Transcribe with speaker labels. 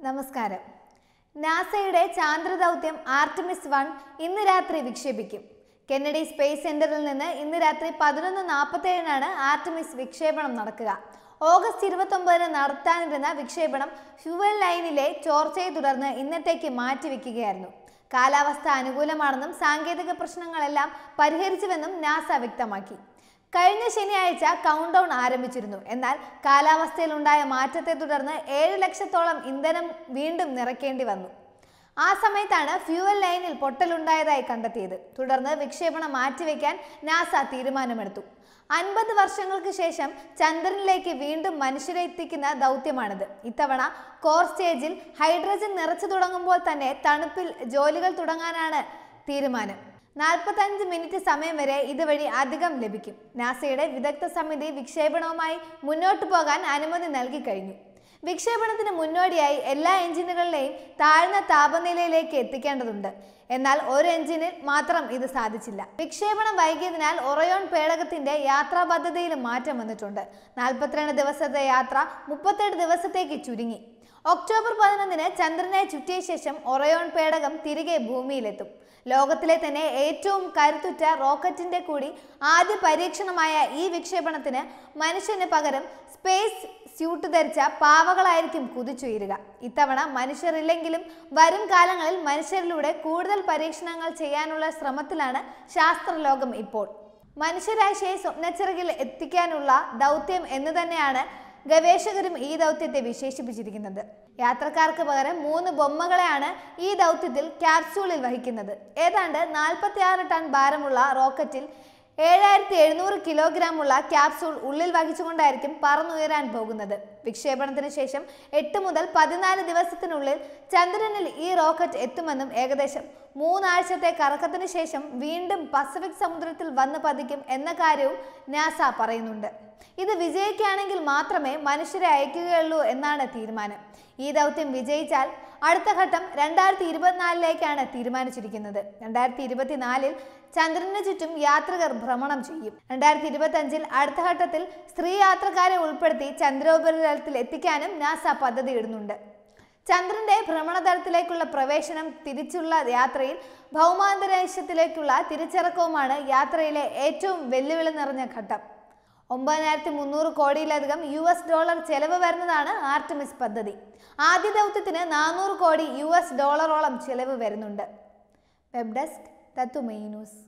Speaker 1: നമസ്കാരം നാസയുടെ ചാന്ദ്ര ദൗത്യം ആർട്ടിമിസ് വൺ ഇന്ന് രാത്രി വിക്ഷേപിക്കും കെന്നഡി സ്പേസ് സെന്ററിൽ നിന്ന് ഇന്ന് രാത്രി പതിനൊന്ന് നാൽപ്പത്തേഴിനാണ് ആർട്ടിമിസ് വിക്ഷേപണം നടക്കുക ഓഗസ്റ്റ് ഇരുപത്തൊമ്പതിന് നടത്താനിരുന്ന വിക്ഷേപണം ഫ്യുവൽ ലൈനിലെ ചോർച്ചയെ തുടർന്ന് ഇന്നത്തേക്ക് മാറ്റിവെക്കുകയായിരുന്നു കാലാവസ്ഥ അനുകൂലമാണെന്നും സാങ്കേതിക പ്രശ്നങ്ങളെല്ലാം പരിഹരിച്ചുവെന്നും നാസ വ്യക്തമാക്കി കഴിഞ്ഞ ശനിയാഴ്ച കൗണ്ട് ഡൗൺ ആരംഭിച്ചിരുന്നു എന്നാൽ കാലാവസ്ഥയിലുണ്ടായ മാറ്റത്തെ തുടർന്ന് ഏഴ് ലക്ഷത്തോളം ഇന്ധനം വീണ്ടും നിറയ്ക്കേണ്ടി വന്നു ആ സമയത്താണ് ഫ്യൂവൽ ലൈനിൽ പൊട്ടലുണ്ടായതായി കണ്ടെത്തിയത് തുടർന്ന് വിക്ഷേപണം മാറ്റിവെക്കാൻ നാസ തീരുമാനമെടുത്തു അൻപത് വർഷങ്ങൾക്ക് ശേഷം ചന്ദ്രനിലേക്ക് വീണ്ടും മനുഷ്യരെ എത്തിക്കുന്ന ദൗത്യമാണിത് ഇത്തവണ കോർ സ്റ്റേജിൽ ഹൈഡ്രജൻ നിറച്ചു തുടങ്ങുമ്പോൾ തന്നെ തണുപ്പിൽ ജോലികൾ തുടങ്ങാനാണ് തീരുമാനം നാൽപ്പത്തഞ്ച് മിനിറ്റ് സമയം വരെ ഇതുവഴി അധികം ലഭിക്കും നാസയുടെ വിദഗ്ധ സമിതി വിക്ഷേപണവുമായി മുന്നോട്ടു പോകാൻ അനുമതി നൽകി കഴിഞ്ഞു വിക്ഷേപണത്തിന് മുന്നോടിയായി എല്ലാ എഞ്ചിനുകളിലെയും താഴ്ന്ന താപനിലയിലേക്ക് എത്തിക്കേണ്ടതുണ്ട് എന്നാൽ ഒരു എഞ്ചിനിൽ മാത്രം ഇത് സാധിച്ചില്ല വിക്ഷേപണം വൈകിയതിനാൽ ഒറയോൺ പേടകത്തിന്റെ യാത്രാ പദ്ധതിയിലും മാറ്റം വന്നിട്ടുണ്ട് നാൽപ്പത്തിരണ്ട് ദിവസത്തെ യാത്ര മുപ്പത്തെട്ട് ദിവസത്തേക്ക് ചുരുങ്ങി ഒക്ടോബർ പതിനൊന്നിന് ചന്ദ്രനെ ചുറ്റിയ ശേഷം ഒറയോൺ പേടകം തിരികെ ഭൂമിയിലെത്തും ലോകത്തിലെ തന്നെ ഏറ്റവും കരുത്തുറ്റ റോക്കറ്റിന്റെ കൂടി ആദ്യ പരീക്ഷണമായ ഈ വിക്ഷേപണത്തിന് മനുഷ്യന് പകരം സ്പേസ് സ്യൂട്ട് ധരിച്ച പാവകളായിരിക്കും കുതിച്ചുയരുക ഇത്തവണ മനുഷ്യരില്ലെങ്കിലും വരും കാലങ്ങളിൽ മനുഷ്യരിലൂടെ കൂടുതൽ പരീക്ഷണങ്ങൾ ചെയ്യാനുള്ള ശ്രമത്തിലാണ് ശാസ്ത്രലോകം ഇപ്പോൾ മനുഷ്യരാശിയെ സ്വപ്നച്ചിറകിൽ എത്തിക്കാനുള്ള ദൗത്യം എന്ന് തന്നെയാണ് ഗവേഷകരും ഈ ദൗത്യത്തെ വിശേഷിപ്പിച്ചിരിക്കുന്നത് യാത്രക്കാർക്ക് പകരം മൂന്ന് ബൊമ്മകളെയാണ് ഈ ദൗത്യത്തിൽ ക്യാപ്സ്യൂളിൽ വഹിക്കുന്നത് ഏതാണ്ട് നാൽപ്പത്തി ആറ് ടൺ ഭാരമുള്ള റോക്കറ്റിൽ ഏഴായിരത്തി എഴുന്നൂറ് കിലോഗ്രാമുള്ള ക്യാപ്സൂൾ ഉള്ളിൽ വഹിച്ചുകൊണ്ടായിരിക്കും പറന്നുയരാൻ പോകുന്നത് വിക്ഷേപണത്തിന് ശേഷം എട്ട് മുതൽ പതിനാല് ദിവസത്തിനുള്ളിൽ ചന്ദ്രനിൽ ഈ റോക്കറ്റ് എത്തുമെന്നും ഏകദേശം മൂന്നാഴ്ചത്തെ കറക്കത്തിന് ശേഷം വീണ്ടും പസഫിക് സമുദ്രത്തിൽ വന്ന് പതിക്കും എന്ന കാര്യവും നാസ പറയുന്നുണ്ട് ഇത് വിജയിക്കുകയാണെങ്കിൽ മാത്രമേ മനുഷ്യരെ അയക്കുകയുള്ളൂ എന്നാണ് തീരുമാനം ഈ ദൗത്യം വിജയിച്ചാൽ അടുത്ത ഘട്ടം രണ്ടായിരത്തി ഇരുപത്തിനാലിലേക്കാണ് തീരുമാനിച്ചിരിക്കുന്നത് രണ്ടായിരത്തി ഇരുപത്തിനാലിൽ ചന്ദ്രന് ചുറ്റും യാത്രികർ ഭ്രമണം ചെയ്യും രണ്ടായിരത്തി ഇരുപത്തി അഞ്ചിൽ അടുത്ത ഘട്ടത്തിൽ സ്ത്രീ യാത്രക്കാരെ ഉൾപ്പെടുത്തി ചന്ദ്രോപരിതലത്തിൽ എത്തിക്കാനും നാസ പദ്ധതി ഇടുന്നുണ്ട് ചന്ദ്രന്റെ ഭ്രമണതലത്തിലേക്കുള്ള പ്രവേശനം തിരിച്ചുള്ള യാത്രയിൽ ഭൗമാന്തരീക്ഷത്തിലേക്കുള്ള തിരിച്ചിറക്കവുമാണ് യാത്രയിലെ ഏറ്റവും വെല്ലുവിളി നിറഞ്ഞ ഘട്ടം ഒമ്പതിനായിരത്തി മുന്നൂറ് കോടിയിലധികം യു എസ് ഡോളർ ചെലവ് വരുന്നതാണ് ആർട്ടിമിസ് പദ്ധതി ആദ്യ ദൗത്യത്തിന് നാനൂറ് കോടി യു എസ് ഡോളറോളം ചെലവ് വരുന്നുണ്ട് വെബ് ഡെസ്ക് തത്തുമൈ ന്യൂസ്